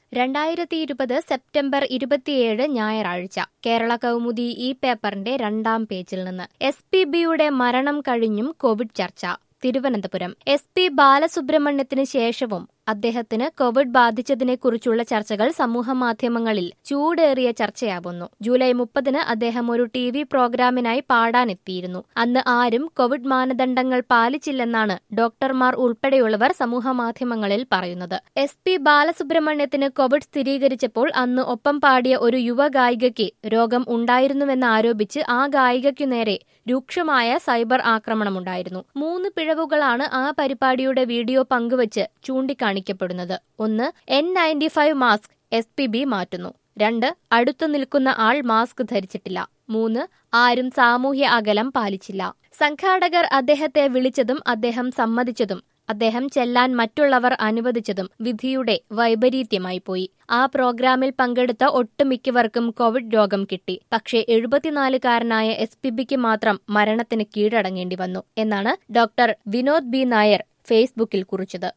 രണ്ടായിരത്തി ഇരുപത് സെപ്റ്റംബർ ഇരുപത്തിയേഴ് ഞായറാഴ്ച കേരള കൗമുദി ഈ പേപ്പറിന്റെ രണ്ടാം പേജിൽ നിന്ന് എസ് പി ബിയുടെ മരണം കഴിഞ്ഞും കോവിഡ് ചർച്ച തിരുവനന്തപുരം എസ് പി ബാലസുബ്രഹ്മണ്യത്തിന് ശേഷവും അദ്ദേഹത്തിന് കോവിഡ് ബാധിച്ചതിനെക്കുറിച്ചുള്ള ചർച്ചകൾ സമൂഹമാധ്യമങ്ങളിൽ ചൂടേറിയ ചർച്ചയാവുന്നു ജൂലൈ മുപ്പതിന് അദ്ദേഹം ഒരു ടി വി പ്രോഗ്രാമിനായി പാടാനെത്തിയിരുന്നു അന്ന് ആരും കോവിഡ് മാനദണ്ഡങ്ങൾ പാലിച്ചില്ലെന്നാണ് ഡോക്ടർമാർ ഉൾപ്പെടെയുള്ളവർ സമൂഹമാധ്യമങ്ങളിൽ പറയുന്നത് എസ് പി ബാലസുബ്രഹ്മണ്യത്തിന് കോവിഡ് സ്ഥിരീകരിച്ചപ്പോൾ അന്ന് ഒപ്പം പാടിയ ഒരു യുവ ഗായികയ്ക്ക് രോഗം ഉണ്ടായിരുന്നുവെന്ന് ആരോപിച്ച് ആ ഗായികയ്ക്കു നേരെ രൂക്ഷമായ സൈബർ ആക്രമണമുണ്ടായിരുന്നു മൂന്ന് പിഴവുകളാണ് ആ പരിപാടിയുടെ വീഡിയോ പങ്കുവച്ച് ചൂണ്ടിക്കാണിക്കപ്പെടുന്നത് ഒന്ന് N ninety five mask S P B മാറ്റുന്നു രണ്ട് അടുത്തു നിൽക്കുന്ന ആൾ മാസ്ക് ധരിച്ചിട്ടില്ല മൂന്ന് ആരും സാമൂഹ്യ അകലം പാലിച്ചില്ല സംഘാടകർ അദ്ദേഹത്തെ വിളിച്ചതും അദ്ദേഹം സമ്മതിച്ചതും അദ്ദേഹം ചെല്ലാൻ മറ്റുള്ളവർ അനുവദിച്ചതും വിധിയുടെ വൈപരീത്യമായി പോയി ആ പ്രോഗ്രാമിൽ പങ്കെടുത്ത ഒട്ടുമിക്കവർക്കും കോവിഡ് രോഗം കിട്ടി പക്ഷേ എഴുപത്തിനാലുകാരനായ എസ് പി ബിക്ക് മാത്രം മരണത്തിന് കീഴടങ്ങേണ്ടി വന്നു എന്നാണ് ഡോക്ടർ വിനോദ് ബി നായർ ഫേസ്ബുക്കിൽ കുറിച്ചത്